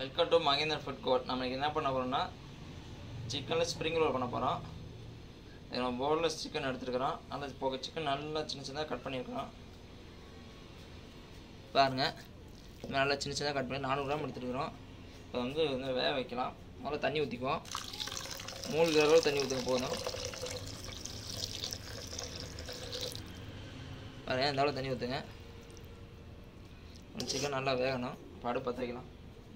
welcome to Mahendra food court நம்ம இன்னைக்கு என்ன பண்ண போகிறோம்னா சிக்கனில் ஸ்ப்ரிங் ரோல் பண்ண போகிறோம் இது நம்ம போர்லெஸ் சிக்கன் எடுத்துருக்குறோம் நல்லா போக சிக்கன் நல்லா சின்ன சின்னதாக கட் பண்ணியிருக்கிறோம் பாருங்கள் இது நல்லா சின்ன சின்னதாக கட் பண்ணி நானூறு கிராம் எடுத்துருக்குறோம் இப்போ வந்து வந்து வேக வைக்கலாம் முதல்ல தண்ணி ஊற்றிக்குவோம் மூணு தடவை தண்ணி ஊற்றுங்க போதும் பாருங்க இந்த அளவு தண்ணி ஊற்றுங்க சிக்கன் நல்லா வேகணும் பாடு பற்ற வைக்கலாம்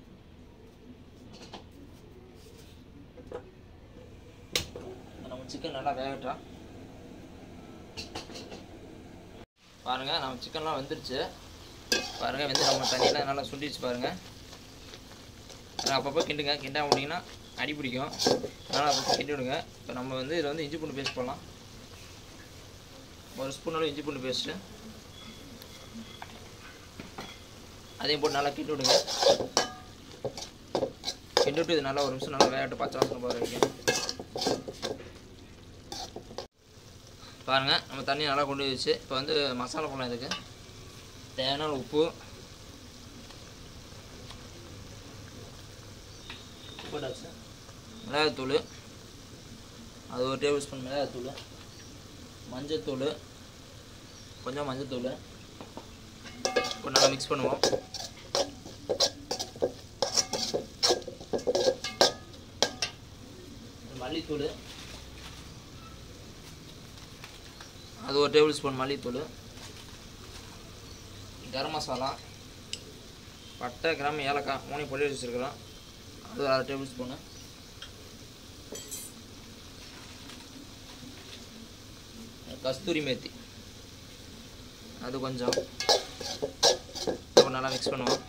நம்ம சிக்கன் நல்லா வேகட்டும் பாருங்க நம்ம சிக்கன்லாம் வெந்துருச்சு பாருங்க வெந்து நம்ம தண்ணியெலாம் நல்லா சுண்டிச்சு பாருங்க பாருங்க, அப்பப்போ கிண்டுங்க கிண்டாம விட்டிங்கன்னா அடி பிடிக்கும் அதனால் அப்பப்போ கிண்டி விடுங்க இப்போ நம்ம வந்து இதில் வந்து இஞ்சி பூண்டு பேஸ்ட் போடலாம் ஒரு ஸ்பூனோட இஞ்சி பூண்டு பேஸ்ட்டு அதையும் போட்டு நல்லா கிண்டி விடுங்க கிண்டி விட்டு இது நல்லா ஒரு நிமிஷம் நல்லா வேகட்டு பச்சை வாசனை போகிற வரைக்கும் பாருங்கள் நம்ம தண்ணி நல்லா கொண்டு வந்துச்சு இப்போ வந்து மசாலா போடலாம் இதுக்கு தேவையான உப்பு போட்டாச்சு மிளகாத்தூள் அது ஒரு டேபிள் ஸ்பூன் மிளகாத்தூள் மஞ்சத்தூள் கொஞ்சம் மஞ்சத்தூள் இப்போ நல்லா மிக்ஸ் பண்ணுவோம் மல்லித்தூள் அது ஒரு டேபிள் ஸ்பூன் மல்லித்தூள் கரம் மசாலா பட்டை கிராம் ஏலக்காய் மூணு பொடி வச்சுருக்கிறோம் அது ஒரு அரை டேபிள் ஸ்பூனு கஸ்தூரி மேத்தி அது கொஞ்சம் இப்போ நல்லா மிக்ஸ் பண்ணுவோம்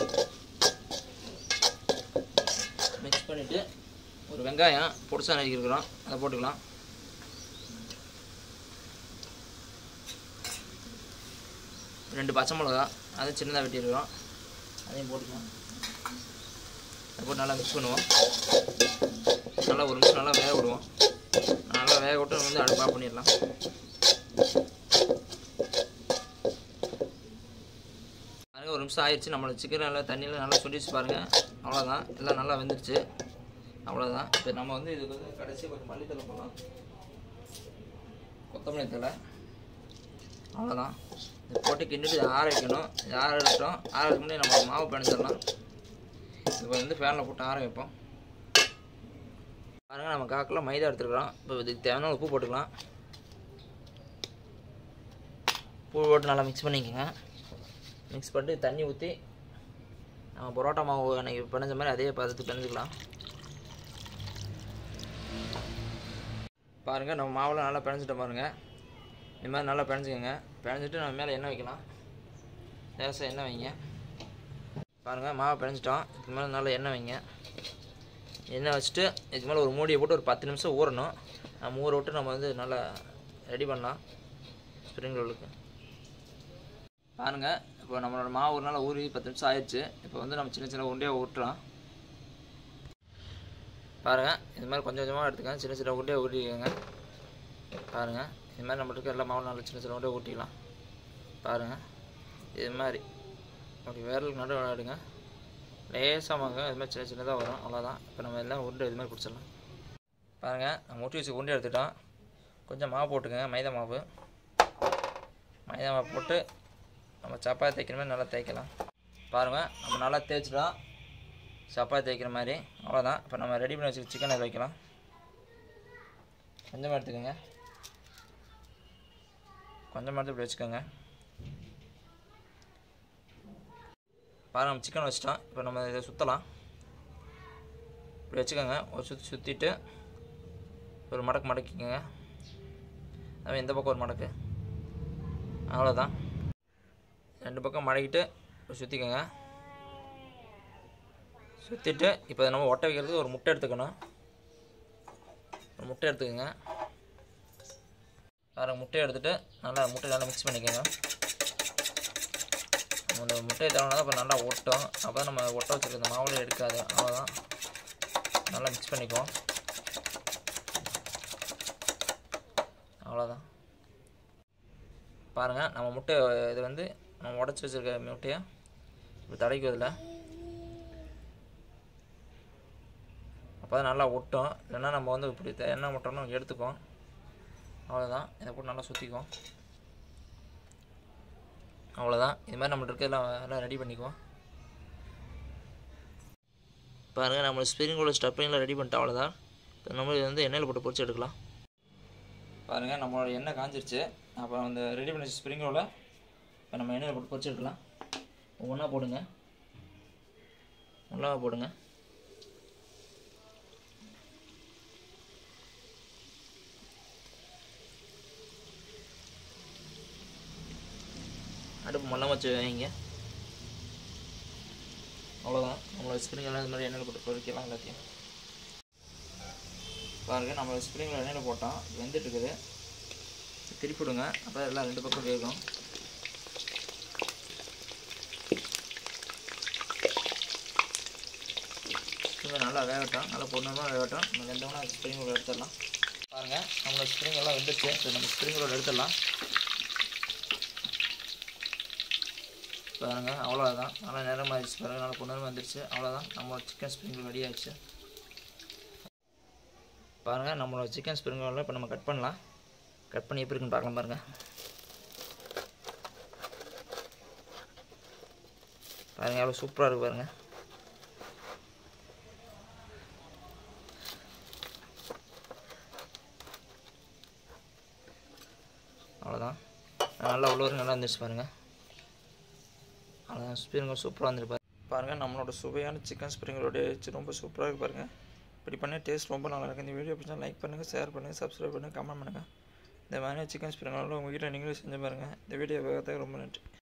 மிக்ஸ் பண்ணிவிட்டு ஒரு வெங்காயம் பொடிசா நறுக்கிருக்கிறோம் அதை போட்டுக்கலாம் ரெண்டு பச்சை மிளகா அதுவும் சின்னதாக வெட்டியிருக்கிறோம் அதையும் போட்டுக்கலாம் அதை போட்டு நல்லா மிக்ஸ் பண்ணுவோம் நல்லா ஒரு நிமிஷம் நல்லா வேக விடுவோம் நல்லா வேக விட்டு வந்து அடுப்பாக பண்ணிடலாம் பாருங்க ஒரு நிமிஷம் ஆயிடுச்சு நம்மளோட சிக்கன் நல்லா தண்ணியில் நல்லா சுண்டிச்சு பாருங்கள் அவ்வளோதான் எல்லாம் நல்லா வெந்துருச்சு அவ்வளோதான் இப்போ நம்ம வந்து இதுக்கு வந்து கடைசி கொஞ்சம் மல்லித்தலை போடலாம் கொத்தமல்லி தலை அவ்வளோதான் இது போட்டு கிண்டிட்டு இதை ஆற வைக்கணும் இது ஆற வைட்டோம் ஆற வைக்க முன்னாடி நம்ம மாவு பிணைஞ்சிடலாம் இப்போ வந்து ஃபேனில் போட்டு ஆற வைப்போம் பாருங்கள் நம்ம காக்கில் மைதா எடுத்துருக்குறோம் இப்போ இதுக்கு தேவையான உப்பு போட்டுக்கலாம் உப்பு போட்டு நல்லா மிக்ஸ் பண்ணிக்கோங்க மிக்ஸ் பண்ணிட்டு தண்ணி ஊற்றி நம்ம பரோட்டா மாவு அன்றைக்கி பிணைஞ்ச மாதிரி அதே பதத்துக்கு பிணைஞ்சிக்கலாம் பாருங்கள் நம்ம மாவில் நல்லா பிணைஞ்சிட்ட பாருங்கள் இந்த மாதிரி நல்லா பிணைஞ்சிக்கோங்க பிணைஞ்சிட்டு நம்ம மேலே எண்ணெய் வைக்கலாம் லேசாக எண்ணெய் வைங்க பாருங்கள் மாவை பிணைஞ்சிட்டோம் இதுக்கு மேலே நல்லா எண்ணெய் வைங்க எண்ணெய் வச்சுட்டு இதுக்கு மேலே ஒரு மூடியை போட்டு ஒரு பத்து நிமிஷம் ஊறணும் நம்ம ஊற விட்டு நம்ம வந்து நல்லா ரெடி பண்ணலாம் ஸ்ப்ரிங் ரோலுக்கு பாருங்கள் இப்போ நம்மளோட மாவு ஒரு நாள் ஊறி பத்து நிமிஷம் ஆயிடுச்சு இப்போ வந்து நம்ம சின்ன சின்ன உருண்டையாக ஊட்டுறோம் பாருங்கள் இது மாதிரி கொஞ்சம் கொஞ்சமாக எடுத்துக்கங்க சின்ன சின்ன உருண்டையாக ஊட்டிக்கோங்க பாருங்கள் இது மாதிரி நம்மளுக்கு எல்லா மாவும் நல்லா சின்ன சின்ன உருண்டையாக ஊட்டிக்கலாம் பாருங்கள் இது மாதிரி அப்படி விரலுக்கு நடு விளையாடுங்க லேசாக வாங்க இது மாதிரி சின்ன சின்னதாக வரும் அவ்வளோதான் இப்போ நம்ம எல்லாம் உருண்டை இது மாதிரி பிடிச்சிடலாம் பாருங்கள் நம்ம ஊட்டி வச்சு உருண்டை எடுத்துட்டோம் கொஞ்சம் மாவு போட்டுக்கோங்க மைதா மாவு மைதா மாவு போட்டு நம்ம சப்பாத்தி தைக்கிற மாதிரி நல்லா தேய்க்கலாம் பாருங்கள் நம்ம நல்லா தேய்ச்சிட்டோம் சப்பாத்தி தேய்க்கிற மாதிரி அவ்வளோதான் இப்போ நம்ம ரெடி பண்ணி வச்சுக்க சிக்கனை வைக்கலாம் கொஞ்சமாக எடுத்துக்கோங்க கொஞ்சமாக எடுத்து இப்படி வச்சுக்கோங்க பாருங்க நம்ம சிக்கன் வச்சிட்டோம் இப்போ நம்ம இதை சுற்றலாம் இப்படி வச்சுக்கோங்க ஒரு சுற்றி சுற்றிட்டு ஒரு மடக்கு மடக்கிக்கோங்க அது இந்த பக்கம் ஒரு மடக்கு அவ்வளோதான் ரெண்டு பக்கம் மடக்கிட்டு சுற்றிக்கோங்க சுற்றிட்டு இப்போ இதை நம்ம ஒட்ட வைக்கிறதுக்கு ஒரு முட்டை எடுத்துக்கணும் ஒரு முட்டை எடுத்துக்கோங்க வேறு முட்டை எடுத்துகிட்டு நல்லா முட்டை நல்லா மிக்ஸ் பண்ணிக்கோங்க அந்த முட்டையை தரணும்னா இப்போ நல்லா ஒட்டும் அப்போ தான் நம்ம ஒட்ட வச்சுருக்க மாவுல எடுக்காது அவ்வளோதான் நல்லா மிக்ஸ் பண்ணிக்குவோம் அவ்வளோதான் பாருங்கள் நம்ம முட்டை இது வந்து நம்ம உடச்சி வச்சுருக்க முட்டையை இப்போ தடைக்கு இதில் அப்போ தான் நல்லா ஒட்டும் இல்லைன்னா நம்ம வந்து இப்படி த- எண்ணெய் மட்டும் எடுத்துக்கும் அவ்வளோதான் இதை போட்டு நல்லா சுற்றிக்குவோம் அவ்வளோதான் இது மாதிரி நம்மள்ட்ட இருக்க எல்லாம் எல்லாம் ரெடி பண்ணிக்குவோம் பாருங்கள் நம்ம ஸ்ப்ரிங் ரோல் ஸ்டப்பிங்லாம் ரெடி பண்ணிட்டு அவ்வளோதான் இப்போ நம்ம இது வந்து எண்ணெயில் போட்டு பொரிச்சு எடுக்கலாம் பாருங்கள் நம்மளோட எண்ணெய் காஞ்சிருச்சு அப்போ அந்த ரெடி பண்ண ஸ்ப்ரிங் ரோலை இப்போ நம்ம எண்ணெயில் போட்டு பொரிச்சு எடுக்கலாம் ஒவ்வொன்றா போடுங்க நல்லா போடுங்க அடுப்பு மல்லம் வச்சு வைங்க அவ்வளோதான் நம்மளோட ஸ்ப்ரிங் எல்லாம் இது மாதிரி எண்ணெயில் போட்டு பொரிக்கலாம் எல்லாத்தையும் பாருங்கள் நம்ம ஸ்ப்ரிங்கில் எண்ணெயில் போட்டோம் வெந்துட்டு இருக்குது திருப்பி விடுங்க அப்போ எல்லாம் ரெண்டு பக்கம் வேகும் ஸ்ப்ரிங் நல்லா வேகட்டும் நல்லா பொண்ணுமா வேகட்டும் நம்ம வெந்தோம்னா ஸ்ப்ரிங் ரோல் எடுத்துடலாம் பாருங்கள் நம்மளோட ஸ்ப்ரிங் எல்லாம் வெந்துருச்சு இப்போ நம்ம ஸ்ப்ரிங் ரோல் எடுத்துடலாம் பாருங்கள் அவ்வளோதான் நல்லா நேரம் ஆயிடுச்சு பாருங்கள் நல்லா பொண்ணு வந்துருச்சு அவ்வளோதான் நம்மளோட சிக்கன் ஸ்ப்ரிங் ரோல் ரெடி ஆயிடுச்சு பாருங்கள் நம்மளோட சிக்கன் ஸ்ப்ரிங் ரோலில் இப்போ நம்ம கட் பண்ணலாம் கட் பண்ணி எப்படி இருக்குன்னு பார்க்கலாம் பாருங்கள் பாருங்கள் எவ்வளோ சூப்பராக இருக்குது பாருங்கள் அவ்வளோதான் நல்லா உள்ளவரும் நல்லா வந்துருச்சு பாருங்கள் அவ்வளோதான் ஸ்ப்ரிங் ரோல் சூப்பராக வந்துருப்பாரு பாருங்கள் நம்மளோட சுவையான சிக்கன் ஸ்ப்ரிங் ரோல் வச்சு ரொம்ப சூப்பராக இருக்கு பாருங்கள் இப்படி பண்ணி டேஸ்ட் ரொம்ப நல்லா இருக்குது இந்த வீடியோ பிடிச்சா லைக் பண்ணுங்கள் ஷேர் பண்ணுங்கள் சப்ஸ்கிரைப் பண்ணுங்கள் கமெண்ட் பண்ணுங்கள் இந்த மாதிரி சிக்கன் ஸ்ப்ரிங் ரோல் உங்கள் வீட்டில் நீங்களும் செஞ்சு பாருங்கள் இந்த வீடியோ பார்க்கறதுக்கு ரொம்ப நன்றி